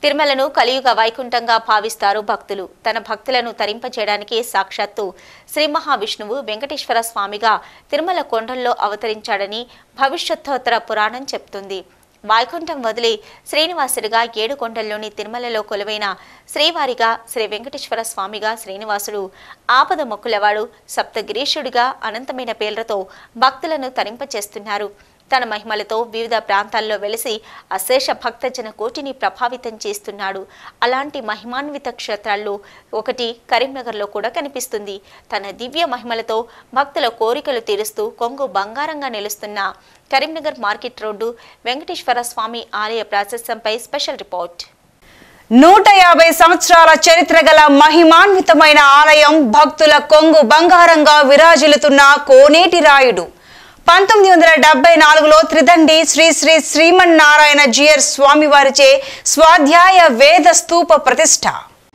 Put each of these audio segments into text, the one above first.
తిరుమలను కలియుగ వైకుంఠంగా భావిస్తారు భక్తులు తన భక్తులను తరింపచేయడానికి సాక్షాత్తు శ్రీ మహావిష్ణువు వెంకటేశ్వర స్వామిగా తిరుమల కొండల్లో అవతరించాడని భవిష్యత్తోత్తర పురాణం చెప్తుంది వైకుంఠం వదిలి శ్రీనివాసుడిగా ఏడు కొండల్లోని తిరుమలలో కొలువైన శ్రీవారిగా శ్రీ వెంకటేశ్వర స్వామిగా శ్రీనివాసుడు ఆపద మొక్కులవాడు సప్తగిరీషుడిగా అనంతమైన పేర్లతో భక్తులను తరింపచేస్తున్నారు తన మహిమలతో వివిధ ప్రాంతాల్లో వెలిసి అశేష భక్తజన కోటిని ప్రభావితం చేస్తున్నాడు అలాంటి మహిమాన్విత క్షేత్రాల్లో ఒకటి కరీంనగర్లో కూడా కనిపిస్తుంది తన దివ్య మహిమలతో భక్తుల కోరికలు తీరుస్తూ కొంగు బంగారంగా నిలుస్తున్న కరీంనగర్ మార్కెట్ రోడ్డు వెంకటేశ్వర స్వామి ఆలయ ప్రాశస్యంపై స్పెషల్ రిపోర్ట్ నూట యాభై సంవత్సరాల చరిత్ర గల మహిమాన్వితమైన ఆలయం భక్తుల కొంగు బంగారంగా విరాజిల్లుతున్న కోనేటి రాయుడు పంతొమ్మిది వందల డెబ్బై నాలుగులో త్రిదండి శ్రీ శ్రీ శ్రీమన్నారాయణ జియర్ స్వామివారిచే స్వాధ్యాయ వేద స్తూప ప్రతిష్ఠ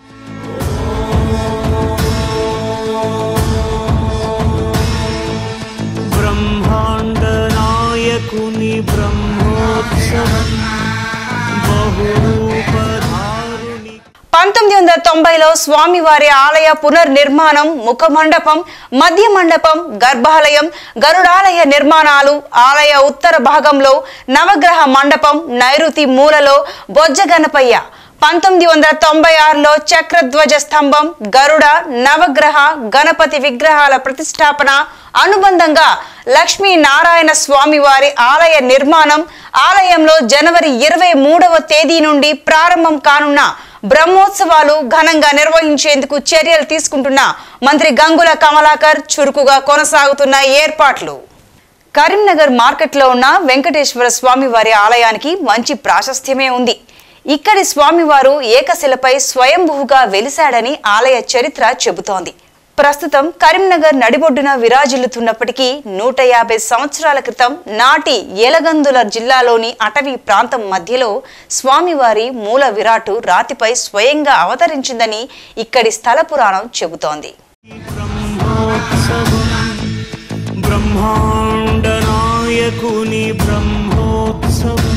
ब्रह्माण्डनायकुनि ब्रह्मोत्सवम् बहुरूपधारुणि పంతొమ్మిది వందల తొంభైలో స్వామివారి ఆలయ పునర్నిర్మాణం ముఖ మండపం మధ్య మండపం గర్భాలయం గరుడాలయ నిర్మాణాలు ఆలయ ఉత్తర భాగంలో నవగ్రహ మండపం నైరుతి మూలలో బొజ్జ గణపయ్య పంతొమ్మిది వందల తొంభై ఆరులో చక్రధ్వజ స్తంభం గరుడ నవగ్రహ గణపతి విగ్రహాల ప్రతిష్టాపన అనుబంధంగా లక్ష్మీ నారాయణ స్వామి వారి ఆలయ నిర్మాణం ఆలయంలో జనవరి ఇరవై మూడవ తేదీ నుండి ప్రారంభం కానున్న బ్రహ్మోత్సవాలు ఘనంగా నిర్వహించేందుకు చర్యలు తీసుకుంటున్న మంత్రి గంగుల కమలాకర్ చురుకుగా కొనసాగుతున్న ఏర్పాట్లు కరీంనగర్ మార్కెట్లో ఉన్న వెంకటేశ్వర స్వామి వారి ఆలయానికి మంచి ప్రాశస్త్యమే ఉంది ఇక్కడి స్వామివారు ఏకశిలపై స్వయంభువుగా వెలిశాడని ఆలయ చరిత్ర చెబుతోంది ప్రస్తుతం కరీంనగర్ నడిబొడ్డున విరాజిల్లుతున్నప్పటికీ నూట యాభై సంవత్సరాల క్రితం నాటి ఏలగందుల జిల్లాలోని అటవీ ప్రాంతం మధ్యలో స్వామివారి మూల విరాటు రాతిపై స్వయంగా అవతరించిందని ఇక్కడి స్థల పురాణం చెబుతోంది ब्रह्मोत्सवम् ब्रह्माण्डनायकुनि ब्रह्मोत्सवम्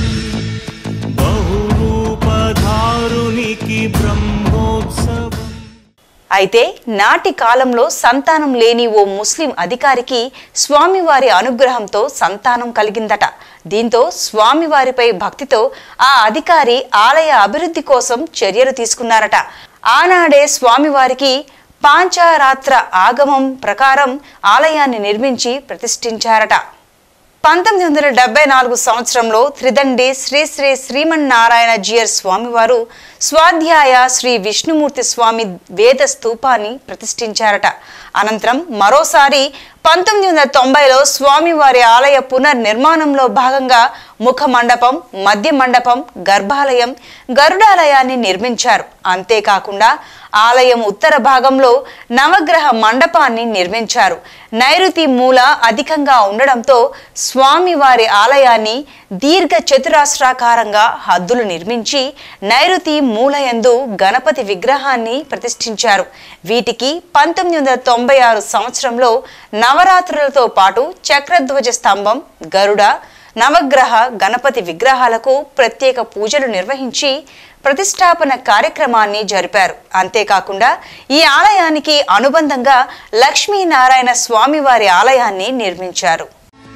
बहुरूपधारुणिकि ब्रह्मोत्सवम् అయితే నాటి కాలంలో సంతానం లేని ఓ ముస్లిం అధికారికి స్వామివారి అనుగ్రహంతో సంతానం కలిగిందట దీంతో స్వామివారిపై భక్తితో ఆ అధికారి ఆలయ అభివృద్ధి కోసం చర్యలు తీసుకున్నారట ఆనాడే స్వామివారికి పాంచారాత్ర ఆగమం ప్రకారం ఆలయాన్ని నిర్మించి ప్రతిష్ఠించారట పంతొమ్మిది వందల డెబ్బై నాలుగు సంవత్సరంలో త్రిదండి శ్రీ శ్రీ శ్రీమన్నారాయణ జియర్ స్వామివారు స్వాధ్యాయ శ్రీ విష్ణుమూర్తి స్వామి వేద స్తూపాన్ని ప్రతిష్ఠించారట అనంతరం మరోసారి పంతొమ్మిది వందల తొంభైలో స్వామివారి ఆలయ పునర్నిర్మాణంలో భాగంగా ముఖ మండపం మధ్య మండపం గర్భాలయం గరుడాలయాన్ని నిర్మించారు అంతేకాకుండా ఆలయం ఉత్తర భాగంలో నవగ్రహ మండపాన్ని నిర్మించారు నైరుతి మూల అధికంగా ఉండడంతో స్వామివారి ఆలయాన్ని దీర్ఘ చతురాస్రాకారంగా హద్దులు నిర్మించి నైరుతి మూలయందు గణపతి విగ్రహాన్ని ప్రతిష్ఠించారు వీటికి పంతొమ్మిది వందల తొంభై ఆరు సంవత్సరంలో నవరాత్రులతో పాటు చక్రధ్వజ స్తంభం గరుడ నవగ్రహ గణపతి విగ్రహాలకు ప్రత్యేక పూజలు నిర్వహించి ప్రతిష్టాపన కార్యక్రమాన్ని జరిపారు అంతేకాకుండా ఈ ఆలయానికి అనుబంధంగా లక్ష్మీనారాయణ స్వామివారి ఆలయాన్ని నిర్మించారు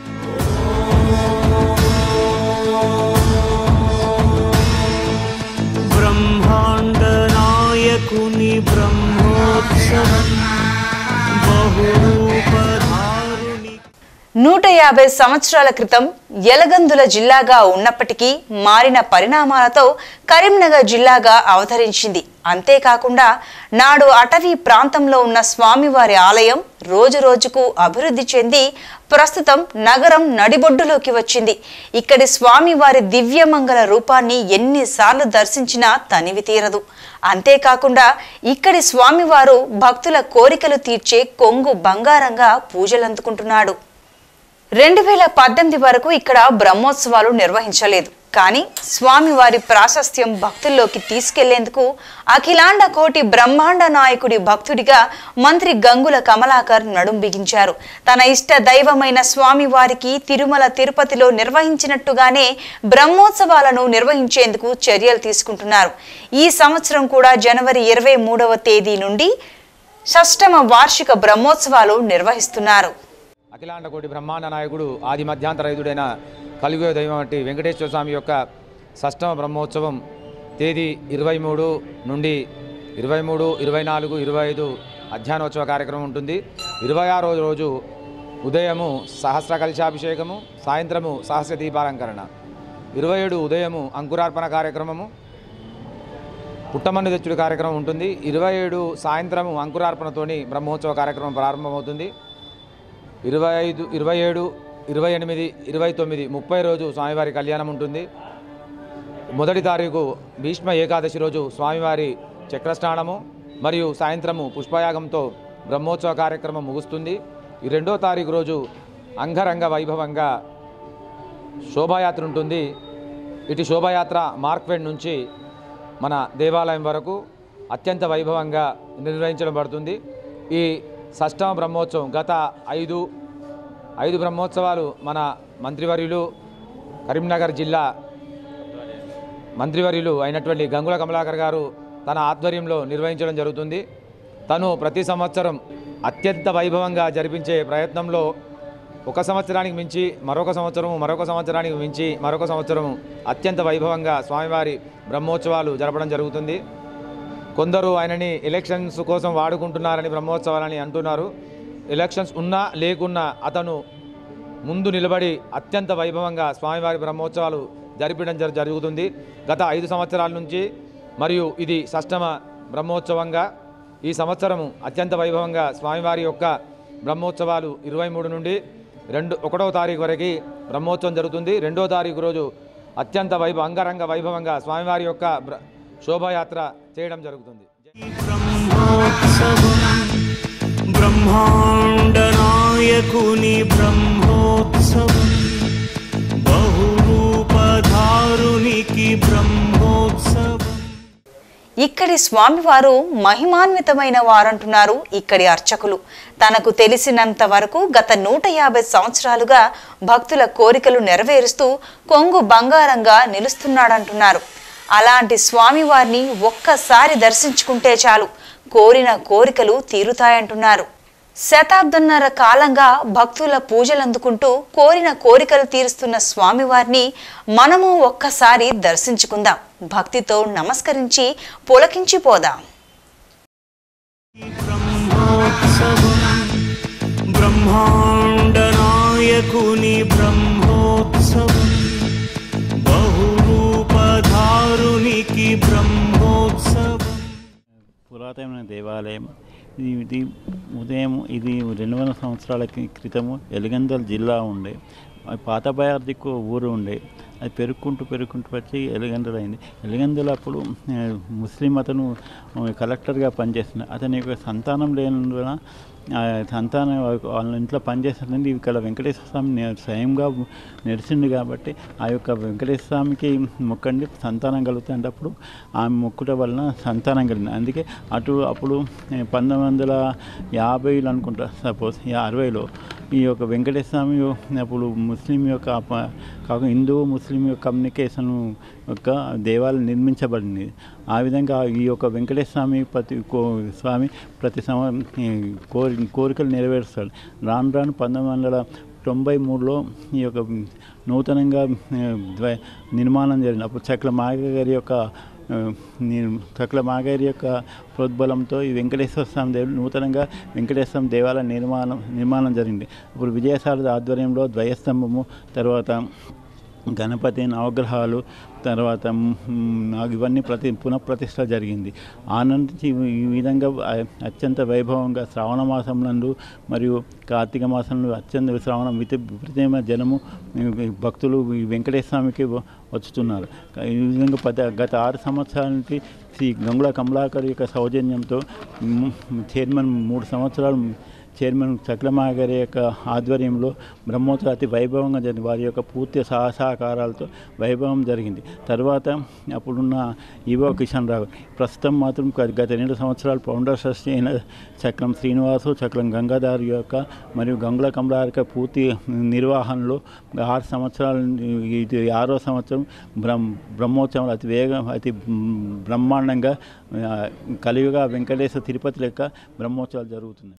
ब्रह्माण्डनायकुनि ब्रह्मोत्सवम् बहुरूपधारुणि నూట యాభై సంవత్సరాల క్రితం యలగందుల జిల్లాగా ఉన్నప్పటికీ మారిన పరిణామాలతో కరీంనగర్ జిల్లాగా అవతరించింది అంతేకాకుండా నాడు అటవీ ప్రాంతంలో ఉన్న స్వామివారి ఆలయం రోజు రోజుకు అభివృద్ధి చెంది ప్రస్తుతం నగరం నడిబొడ్డులోకి వచ్చింది ఇక్కడి స్వామివారి దివ్యమంగళ రూపాన్ని ఎన్నిసార్లు దర్శించినా తనివి తీరదు అంతేకాకుండా ఇక్కడి స్వామివారు భక్తుల కోరికలు తీర్చే కొంగు బంగారంగా పూజలందుకుంటున్నాడు రెండు వేల పద్దెనిమిది వరకు ఇక్కడ బ్రహ్మోత్సవాలు నిర్వహించలేదు కానీ స్వామివారి ప్రాశస్త్యం భక్తుల్లోకి తీసుకెళ్లేందుకు అఖిలాండ కోటి బ్రహ్మాండ నాయకుడి భక్తుడిగా మంత్రి గంగుల కమలాకర్ నడుం బిగించారు తన ఇష్ట దైవమైన స్వామివారికి తిరుమల తిరుపతిలో నిర్వహించినట్టుగానే బ్రహ్మోత్సవాలను నిర్వహించేందుకు చర్యలు తీసుకుంటున్నారు ఈ సంవత్సరం కూడా జనవరి ఇరవై మూడవ తేదీ నుండి షష్టమ వార్షిక బ్రహ్మోత్సవాలు నిర్వహిస్తున్నారు అఖిలాండ కోటి బ్రహ్మాండ నాయకుడు ఆది మధ్యాంతరైతుడైన కలియుగ దైవం వంటి వెంకటేశ్వర స్వామి యొక్క షష్టమ బ్రహ్మోత్సవం తేదీ ఇరవై మూడు నుండి ఇరవై మూడు ఇరవై నాలుగు ఇరవై ఐదు అధ్యానోత్సవ కార్యక్రమం ఉంటుంది ఇరవై ఆరో రోజు ఉదయము సహస్ర కలశాభిషేకము సాయంత్రము సహస్ర దీపాలంకరణ ఇరవై ఏడు ఉదయము అంకురార్పణ కార్యక్రమము పుట్టమన్ను తెచ్చుడు కార్యక్రమం ఉంటుంది ఇరవై ఏడు సాయంత్రము అంకురార్పణతోని బ్రహ్మోత్సవ కార్యక్రమం ప్రారంభమవుతుంది ఇరవై ఐదు ఇరవై ఏడు ఇరవై ఎనిమిది ఇరవై తొమ్మిది ముప్పై రోజు స్వామివారి కళ్యాణం ఉంటుంది మొదటి తారీఖు భీష్మ ఏకాదశి రోజు స్వామివారి చక్రస్నానము మరియు సాయంత్రము పుష్పయాగంతో బ్రహ్మోత్సవ కార్యక్రమం ముగుస్తుంది ఈ రెండో తారీఖు రోజు అంగరంగ వైభవంగా శోభాయాత్ర ఉంటుంది ఇటు శోభాయాత్ర మార్క్వెడ్ నుంచి మన దేవాలయం వరకు అత్యంత వైభవంగా నిర్వహించడం పడుతుంది ఈ షష్టమ బ్రహ్మోత్సవం గత ఐదు ఐదు బ్రహ్మోత్సవాలు మన మంత్రివర్యులు కరీంనగర్ జిల్లా మంత్రివర్యులు అయినటువంటి గంగుల కమలాకర్ గారు తన ఆధ్వర్యంలో నిర్వహించడం జరుగుతుంది తను ప్రతి సంవత్సరం అత్యంత వైభవంగా జరిపించే ప్రయత్నంలో ఒక సంవత్సరానికి మించి మరొక సంవత్సరము మరొక సంవత్సరానికి మించి మరొక సంవత్సరము అత్యంత వైభవంగా స్వామివారి బ్రహ్మోత్సవాలు జరపడం జరుగుతుంది కొందరు ఆయనని ఎలక్షన్స్ కోసం వాడుకుంటున్నారని బ్రహ్మోత్సవాలని అంటున్నారు ఎలక్షన్స్ ఉన్నా లేకున్నా అతను ముందు నిలబడి అత్యంత వైభవంగా స్వామివారి బ్రహ్మోత్సవాలు జరిపడం జరు- జరుగుతుంది గత ఐదు సంవత్సరాల నుంచి మరియు ఇది షష్టమ బ్రహ్మోత్సవంగా ఈ సంవత్సరము అత్యంత వైభవంగా స్వామివారి యొక్క బ్రహ్మోత్సవాలు ఇరవై మూడు నుండి రెండు ఒకటవ తారీఖు వరకు బ్రహ్మోత్సవం జరుగుతుంది రెండో తారీఖు రోజు అత్యంత వైభవ అంగరంగ వైభవంగా స్వామివారి యొక్క బ్ర- శోభాయాత్ర చేయడం జరుగుతుంది బ్రహ్మోత్సవం బ్రహ్మాండనాయకుని బ్రహ్మోత్సవం బహురూపధారునికి బ్రహ్మోత్సవం ఇక్కడి స్వామివారు మహిమాన్వితమైన వారంటున్నారు ఇక్కడి అర్చకులు తనకు తెలిసినంత వరకు గత నూట యాభై సంవత్సరాలుగా భక్తుల కోరికలు నెరవేరుస్తూ కొంగు బంగారంగా నిలుస్తున్నాడంటున్నారు అలాంటి స్వామివారిని ఒక్కసారి దర్శించుకుంటే చాలు కోరిన కోరికలు తీరుతాయంటున్నారు శతాబ్దన్నర కాలంగా భక్తుల పూజలు అందుకుంటూ కోరిన కోరికలు తీరుస్తున్న స్వామివారిని మనము ఒక్కసారి దర్శించుకుందాం భక్తితో నమస్కరించి పులకించిపోదాం బ్రహ్మోత్సవం బ్రహ్మాండనాయకుని బ్రహ్మోత్సవం బహురూపధారునికి బ్రహ్మోత్సవం పురాతనమైన దేవాలయం ఇది ఇది ఉదయం ఇది రెండు వందల సంవత్సరాల క్రి- క్రితము ఎలిగందల్ జిల్లా ఉండే అది పాత బయార్దికు ఊరు ఉండే అది పెరుక్కుంటూ పెరుక్కుంటూ వచ్చి ఎలిగందల్ అయింది ఎలిగందల్ అప్పుడు ఆ, ముస్లిం అతను ఆ, కలెక్టర్గా పనిచేస్తున్నాడు అతని యొక్క సంతానం లేనందున ఆ సంతానం వాళ్ళ ఇంట్లో పనిచేస్తుందండి ఇక్కడ వెంకటేశ్వర స్వామి నే- స్వయంగా నెరిసిండు కాబట్టి ఆ యొక్క వెంకటేశ్వర స్వామికి మొక్కండి సంతానం కలుగుతుంది అప్పుడు ఆమె మొక్కుట వలన సంతానం కలిగింది అందుకే అటు అప్పుడు ఏ, పంతొమ్మిది వందల యాభైలో అనుకుంటా సపోజ్ అరవైలో ఈ యొక్క వెంకటేశ్వర స్వామి అప్పుడు ముస్లిం యొక్క ప- కాక హిందూ ముస్లిం యొక్క కమ్యూనికేషన్ యొక్క దేవాలయం నిర్మించబడింది ఆ విధంగా ఈ యొక్క వెంకటేశ్వర స్వామి ప్రతి కో స్వామి ప్రతి సంవత్సరం ఈ కోరి కోరికలు నెరవేరుస్తాడు రాను రాను పంతొమ్మిది వందల తొంభై మూడులో ఈ యొక్క నూతనంగా ఆ, ద్వ- నిర్మాణం జరిగింది అప్పుడు చక్ల మాగ గారి యొక్క ఆ, ని- చక్ల మాగారి యొక్క ప్రోద్బలంతో ఈ వెంకటేశ్వర స్వామి దేవుడు నూతనంగా వెంకటేశ్వర స్వామి దేవాలయ నిర్మాణం నిర్మాణం జరిగింది ఇప్పుడు విజయసారథి ఆధ్వర్యంలో ద్వయస్తంభము తర్వాత గణపతి నవగ్రహాలు తర్వాత మ్, నాకు ఇవన్నీ ప్రతి పునఃప్రతిష్ట జరిగింది ఆనందించి ఈ విధంగా అ- అత్యంత వైభవంగా శ్రావణ మాసంనందు మరియు కార్తీక మాసంలో అత్యంత శ్రావణ విత విపరీతమైన జనము ఈ భక్తులు ఈ వెంకటేశ్వర స్వామికి వ- వచ్చుతున్నారు ఈ విధంగా పద గత ఆరు సంవత్సరాల నుంచి శ్రీ గంగుల కమలాకర్ యొక్క సౌజన్యంతో మ్, చైర్మన్ మూడు సంవత్సరాలు చైర్మన్ చక్రమా గారి యొక్క ఆధ్వర్యంలో బ్రహ్మోత్సవం అతి వైభవంగా జరిగింది వారి యొక్క పూర్తి సహసహకారాలతో వైభవం జరిగింది తర్వాత అప్పుడున్న ఈవో కిషన్ రావు ప్రస్తుతం మాత్రం గ- గత రెండు సంవత్సరాలు ఫౌండర్ ట్రస్టీ అయిన చక్రం శ్రీనివాసు చక్రం గంగాధర్ యొక్క మరియు గంగుల కమలార్ యొక్క పూర్తి నిర్వహణలో ఆరు సంవత్సరాలు ఇది ఆరో సంవత్సరం బ్రహ్మ బ్రహ్మోత్సవం అతి వేగం అతి బ్రహ్మాండంగా ఆ, కలియుగ వెంకటేశ్వర తిరుపతి లెక్క బ్రహ్మోత్సవాలు జరుగుతున్నాయి